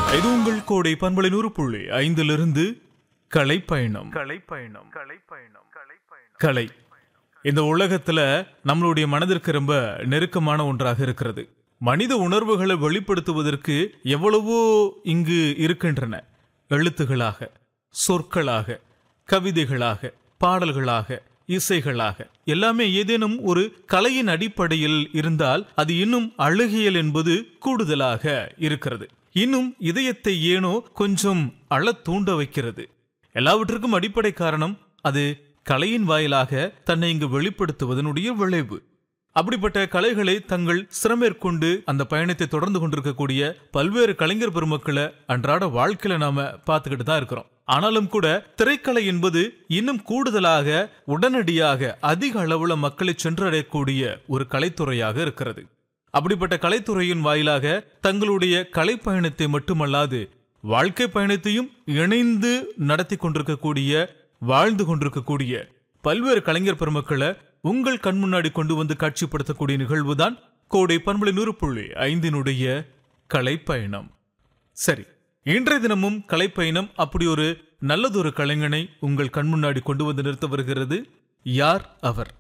இது உங்கள் கோடை பண்பலை நூறு புள்ளி ஐந்திலிருந்து கலை பயணம் கலை பயணம் கலை பயணம் கலை பயணம் கலை இந்த உலகத்துல நம்மளுடைய மனதிற்கு ரொம்ப நெருக்கமான ஒன்றாக இருக்கிறது மனித உணர்வுகளை வெளிப்படுத்துவதற்கு எவ்வளவோ இங்கு இருக்கின்றன எழுத்துகளாக சொற்களாக கவிதைகளாக பாடல்களாக இசைகளாக எல்லாமே ஏதேனும் ஒரு கலையின் அடிப்படையில் இருந்தால் அது இன்னும் அழகியல் என்பது கூடுதலாக இருக்கிறது இன்னும் இதயத்தை ஏனோ கொஞ்சம் அழத் தூண்ட வைக்கிறது எல்லாவற்றுக்கும் அடிப்படை காரணம் அது கலையின் வாயிலாக தன்னை இங்கு வெளிப்படுத்துவதனுடைய விளைவு அப்படிப்பட்ட கலைகளை தங்கள் சிரமேற்கொண்டு அந்த பயணத்தை தொடர்ந்து கொண்டிருக்கக்கூடிய பல்வேறு கலைஞர் பெருமக்களை அன்றாட வாழ்க்கையில நாம பார்த்துக்கிட்டு தான் இருக்கிறோம் ஆனாலும் கூட திரைக்கலை என்பது இன்னும் கூடுதலாக உடனடியாக அதிக அளவுல மக்களை சென்றடையக்கூடிய ஒரு கலைத்துறையாக இருக்கிறது அப்படிப்பட்ட கலைத்துறையின் வாயிலாக தங்களுடைய கலை பயணத்தை மட்டுமல்லாது வாழ்க்கை பயணத்தையும் இணைந்து நடத்தி கொண்டிருக்கக்கூடிய வாழ்ந்து கொண்டிருக்கக்கூடிய பல்வேறு கலைஞர் பெருமக்களை உங்கள் கண் முன்னாடி கொண்டு வந்து காட்சிப்படுத்தக்கூடிய நிகழ்வுதான் கோடை பண்பலை நூறு புள்ளி ஐந்தினுடைய கலை பயணம் சரி இன்றைய தினமும் கலைப்பயணம் அப்படி ஒரு நல்லதொரு கலைஞனை உங்கள் கண் முன்னாடி கொண்டு வந்து நிறுத்த வருகிறது யார் அவர்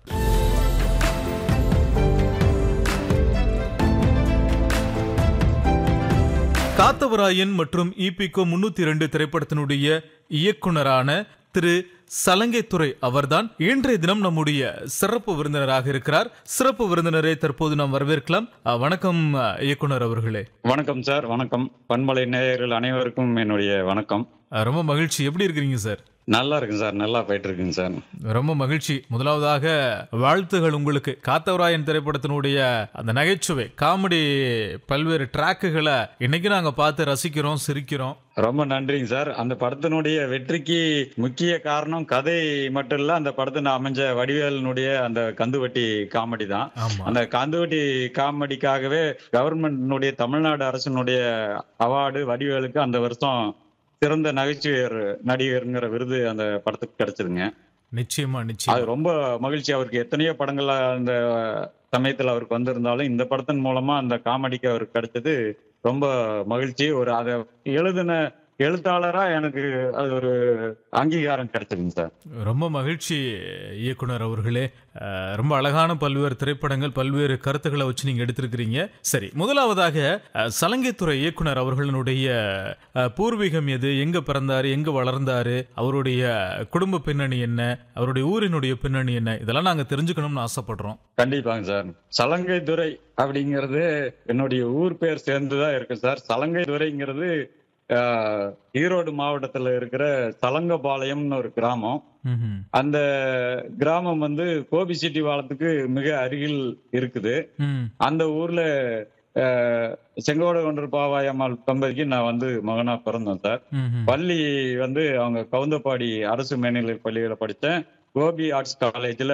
காத்தவராயன் மற்றும் இபிகோ முன்னூத்தி இரண்டு திரைப்படத்தினுடைய இயக்குனரான திரு சலங்கைத்துறை அவர்தான் இன்றைய தினம் நம்முடைய சிறப்பு விருந்தினராக இருக்கிறார் சிறப்பு விருந்தினரை தற்போது நாம் வரவேற்கலாம் அஹ், வணக்கம் அஹ், இயக்குனர் அவர்களே வணக்கம் சார் வணக்கம் பண்பலை நேயர்கள் அனைவருக்கும் என்னுடைய வணக்கம் அஹ், ரொம்ப மகிழ்ச்சி எப்படி இருக்கிறீங்க சார் நல்லா இருக்குங்க சார் நல்லா போயிட்டு இருக்குங்க சார் ரொம்ப மகிழ்ச்சி முதலாவதாக வாழ்த்துகள் உங்களுக்கு காத்தவராயன் திரைப்படத்தினுடைய அந்த நகைச்சுவை காமெடி பல்வேறு ட்ராக்குகளை இன்னைக்கு நாங்க பார்த்து ரசிக்கிறோம் சிரிக்கிறோம் ரொம்ப நன்றிங்க சார் அந்த படத்தினுடைய வெற்றிக்கு முக்கிய காரணம் கதை மட்டும் இல்ல அந்த படத்தின் அமைஞ்ச வடிவேலனுடைய அந்த கந்துவட்டி காமெடி தான் ஆமா அந்த கந்துவட்டி காமெடிக்காகவே கவர்மெண்ட்னுடைய தமிழ்நாடு அரசினுடைய அவார்டு வடிவேலுக்கு அந்த வருஷம் சிறந்த நகைச்சுவையர் நடிகருங்கிற விருது அந்த படத்துக்கு கிடைச்சதுங்க நிச்சயமா அது நிச்சயம் ரொம்ப மகிழ்ச்சி அவருக்கு எத்தனையோ படங்கள்ல அந்த சமயத்துல அவருக்கு வந்திருந்தாலும் இந்த படத்தின் மூலமா அந்த காமெடிக்கு அவருக்கு கிடைச்சது ரொம்ப மகிழ்ச்சி ஒரு அதை எழுதின எழுத்தாளரா எனக்கு அது ஒரு அங்கீகாரம் கிடைச்சதுங்க சார் ரொம்ப மகிழ்ச்சி இயக்குனர் அவர்களே அஹ், ரொம்ப அழகான பல்வேறு திரைப்படங்கள் பல்வேறு கருத்துக்களை வச்சு நீங்க எடுத்திருக்கிறீங்க சரி முதலாவதாக அஹ், சலங்கைத்துறை இயக்குனர் அவர்களுடைய அஹ், பூர்வீகம் எது எங்க பிறந்தாரு எங்க வளர்ந்தாரு அவருடைய குடும்ப பின்னணி என்ன அவருடைய ஊரினுடைய பின்னணி என்ன இதெல்லாம் நாங்க தெரிஞ்சுக்கணும்னு ஆசைப்படுறோம் கண்டிப்பாங்க சார் சலங்கை துறை அப்படிங்கிறது என்னுடைய ஊர் பேர் சேர்ந்துதான் இருக்கு சார் சலங்கை துறைங்கிறது ஆஹ், ஈரோடு மாவட்டத்துல இருக்கிற சலங்கபாளையம்னு ஒரு கிராமம் ம்ஹும். அந்த கிராமம் வந்து கோபிச்செட்டிபாளையத்துக்கு மிக அருகில் இருக்குது ம். அந்த ஊர்ல அஹ், செங்கோட கொண்டர் பாவாயம்மாள் தம்பதிக்கு நான் வந்து மகனா பிறந்தேன் சார் ம்ஹும். பள்ளி வந்து அவங்க கவுந்தப்பாடி அரசு மேல்நிலை பள்ளியில படித்தேன் கோபி ஆர்ட்ஸ் காலேஜ்ல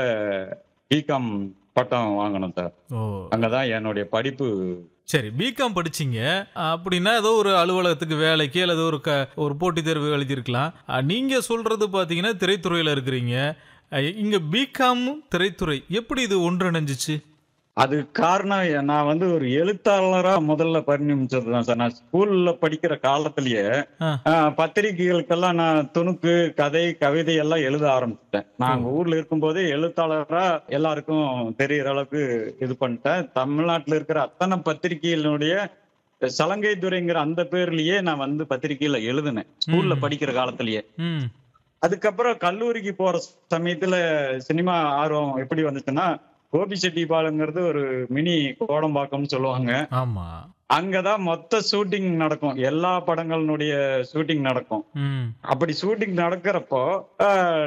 பிகாம் பட்டம் வாங்கினேன் சார் ஓ அங்கதான் என்னுடைய படிப்பு சரி பிகாம் படிச்சீங்க அப்படின்னா ஏதோ ஒரு அலுவலகத்துக்கு வேலைக்கு அல்லது ஒரு க ஒரு போட்டித் தேர்வு எழுதியிருக்கலாம் அஹ், நீங்க சொல்றது பாத்தீங்கன்னா திரைத்துறையில இருக்கிறீங்க அஹ், இங்க பிகாம் திரைத்துறை எப்படி இது ஒன்றிணைஞ்சிச்சு அது காரணம் நான் வந்து ஒரு எழுத்தாளரா முதல்ல பரிணமிச்சது தான் சார் நான் ஸ்கூல்ல படிக்கிற காலத்திலேயே ஆ. ஆஹ், பத்திரிகைகளுக்கெல்லாம் நான் துணுக்கு கதை கவிதை எல்லாம் எழுத ஆரம்பிச்சிட்டேன் நான் அங்க ஊர்ல இருக்கும்போதே எழுத்தாளரா எல்லாருக்கும் தெரியற அளவுக்கு இது பண்ணிட்டேன் தமிழ்நாட்டுல இருக்கிற அத்தனை பத்திரிகைகளுடைய சலங்கை துறைங்கிற அந்த பேர்லயே நான் வந்து பத்திரிகையில எழுதினேன் ஸ்கூல்ல ம். படிக்கிற காலத்திலேயே ம் அதுக்கப்புறம் கல்லூரிக்கு போற சமயத்துல சினிமா ஆர்வம் எப்படி வந்துச்சுன்னா கோபிச்செட்டிப்பாளையங்கிறது ஒரு மினி கோடம்பாக்கம்னு சொல்லுவாங்க ஆமா அங்கதான் மொத்த ஷூட்டிங் நடக்கும் எல்லா படங்களுடைய ஷூட்டிங் நடக்கும் ம் அப்படி ஷூட்டிங் நடக்கிறப்போ ஆஹ்,